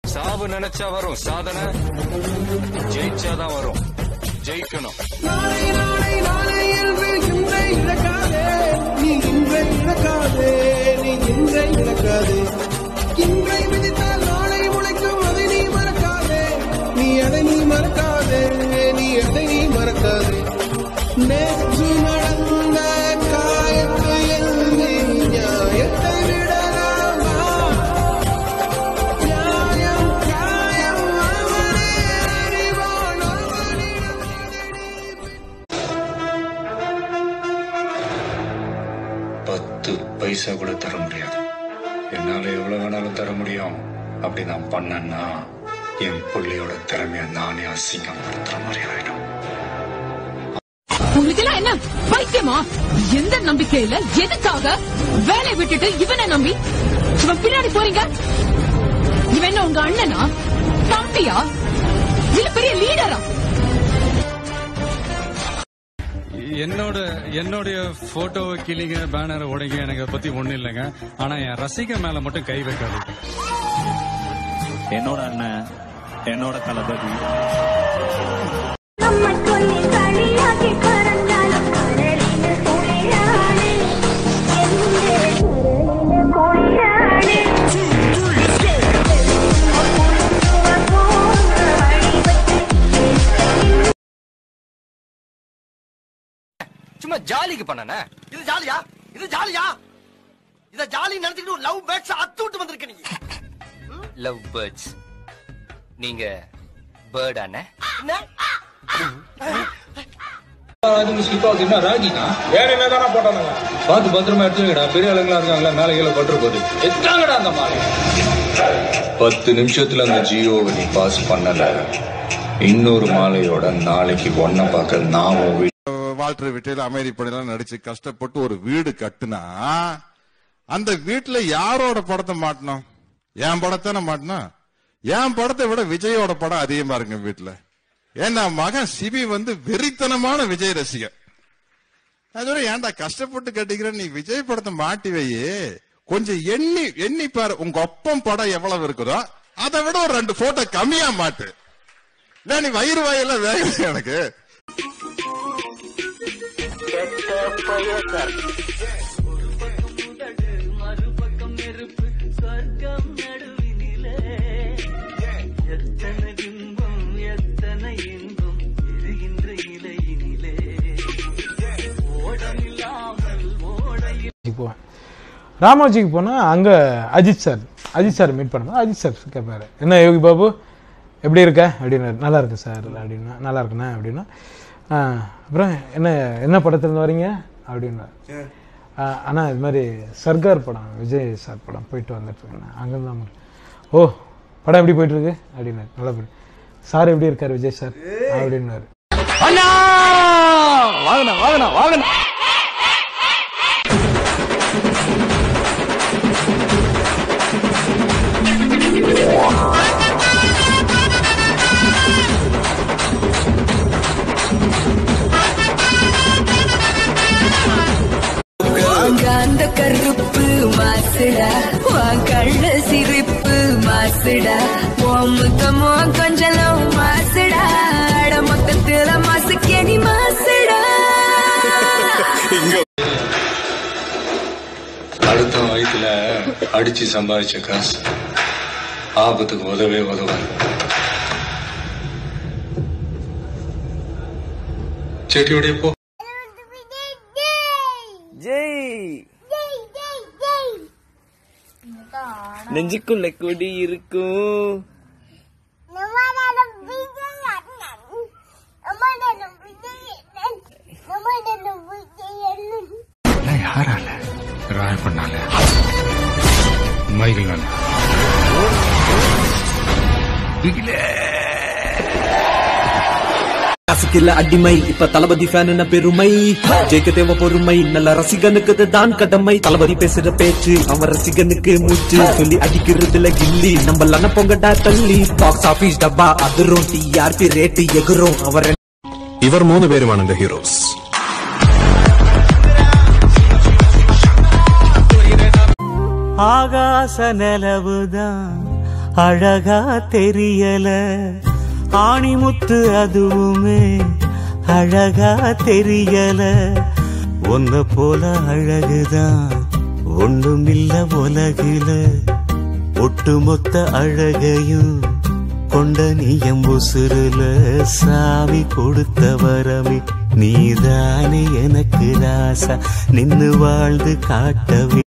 சாவு நினைச்சா வரும் சாதனை ஜெயிச்சாதான் வரும் ஜெயிக்கணும் நாளை நாளை நாளை என்று இன்றை இழக்காதே நீ இன்றை இழக்காதே நீ இன்றை இழக்காதே இன்றை விதித்தால் நாளை முளைக்கும் அதை நீ மறக்காதே நீ அதை நீ மறக்காதே நீ அதை நீ மறக்காதே நேற்று நடந்த காயத்தை எழுதி நியாயத்தை விடலாமா நியாயம் காயம் அவனே அறிவான் அவனிடம் பத்து பைசா கூட தர முடியாது என்னால எவ்வளவு வேணாலும் தர முடியும் அப்படி நான் பண்ணேன்னா என் பிள்ளையோட திறமைய நானே அசிங்கப்படுத்துற மாதிரி ஆயிடும் உங்களுக்கு எல்லாம் என்ன பைத்தியமா எந்த நம்பிக்கையில எதுக்காக வேலையை விட்டுட்டு இவனை நம்பி இவன் பின்னாடி போறீங்க இவன் என்ன உங்க அண்ணனா தம்பியா இல்ல பெரிய லீடரா என்னோட என்னுடைய போட்டோவை கிளிங்க பேனரை உடைங்க எனக்கு அதை பத்தி ஒண்ணும் இல்லைங்க ஆனா என் ரசிக மேல மட்டும் கை வைக்காது என்னோட அண்ணன் என்னோட தளபதி நம்ம சொல்லி களியாக்கி கரந்தாலும் கடலின குளிரானே எந்த கடலின குளிரானே சும்மா ஜாலிக்கு பண்ணனே இது ஜாலியா இது ஜாலியா இத ஜாலி நடத்திட்டு ஒரு லவ் பேட்ஸ் அத்து விட்டு வந்திருக்க நீங்க லவ் பேர்ட்ஸ் நீங்க பேர்ட் அண்ணே என்ன வேற என்னதானே போட்டானுங்க பார்த்து பத்திரமா எடுத்து வைக்கடா பெரிய ஆளுங்களா இருக்காங்களா மேல கீழே பட்டு போகுது எத்தாங்கடா அந்த மாதிரி பத்து நிமிஷத்துல அந்த ஜியோவை நீ பாஸ் பண்ணல இன்னொரு மாலையோட நாளைக்கு ஒன்ன பார்க்க நான் உன் வீட்டுக்கு வால்டர் விட்டையில அமெரி படையெல்லாம் நடிச்சு கஷ்டப்பட்டு ஒரு வீடு கட்டுனா அந்த வீட்டுல யாரோட படத்தை மாட்டணும் என் படத்தானே மாட்டணும் என் படத்தை விட விஜயோட படம் அதிகமா இருக்கு வீட்டுல ஏன்னா மகன் சிபி வந்து வெறித்தனமான விஜய் ரசிகர் அதோட ஏன்டா கஷ்டப்பட்டு கட்டிக்கிற நீ விஜய் படத்தை மாட்டி வையே கொஞ்சம் எண்ணி எண்ணி பாரு உங்க ஒப்பம் படம் எவ்வளவு இருக்குதோ அதை விட ஒரு ரெண்டு போட்டோ கம்மியா மாட்டு இல்ல நீ வயிறு வாயெல்லாம் வேகல எனக்கு போவேன் ராமோஜிக்கு போனால் அங்கே Ajith sir Ajith sir meet பண்ணும்போது அஜித் சார் கேட்பாரு என்ன யோகி பாபு எப்படி இருக்க அப்படின்னாரு நல்லா இருக்கு சார் அப்படின்னா நல்லா இருக்குண்ணே அப்படின்னா "ஆ, அப்புறம் என்ன என்ன படத்துலேருந்து வரீங்க அப்படின்னா அண்ணா இது மாதிரி சர்க்கார் படம் விஜய் சார் படம் போயிட்டு வந்துட்டு இருக்கேன் அங்கேருந்து தான் ஓ படம் எப்படி போயிட்டு இருக்கு அப்படின்னாரு நல்லா போயிட்டு சார் எப்படி இருக்கார் விஜய் சார் அப்படின்னாரு வாங்கண்ணா வாங்கண்ணா வாங்கண்ணா வாங்க அந்த கருப்பு மாசுடா வாங்க கள்ள சிரிப்பு மாசுடா உன் முத்தமோ கொஞ்சலம் மாசுடா அட மொத்தத்துல மாசுக்கேணி மாசுடா அடுத்த வயசுல அடிச்சு சம்பாதிச்ச காசு ஆபத்துக்கு உதவே உதவாது செடியோடைய போ ஜெய் நெஞ்சுக்குள்ள கொடி இருக்கும் யாரால ராய பண்ணால மைகளால காசுக்கில்ல அடிமை இப்ப தளபதி ஃபேன் என்ன பெருமை ஜெயிக்க தேவை பொறுமை நல்ல ரசிகனுக்கு தான் கடமை தளபதி பேசுற பேச்சு அவன் ரசிகனுக்கு மூச்சு சொல்லி அடிக்கிறதுல கில்லி நம்ம லன பொங்கடா தள்ளி பாக்ஸ் ஆபீஸ் டப்பா அதிரும் டிஆர்பி ரேட்டு எகுரும் அவர் ഇവർ മൂന്ന് പേരുമാണ് എന്റെ ഹീറോസ് ஆகாச நிலவுதான் அழகா தெரியல ஆணிமுத்து அதுவுமே அழகா தெரியல உன்ன போல அழகுதான் ஒண்ணுமில்ல உலகில ஒட்டுமொத்த அழகையும் கொண்ட நீயம் உசுருல சாமி கொடுத்த வரமே நீதானே எனக்கு ராசா நின்னு வாழ்ந்து காட்டவே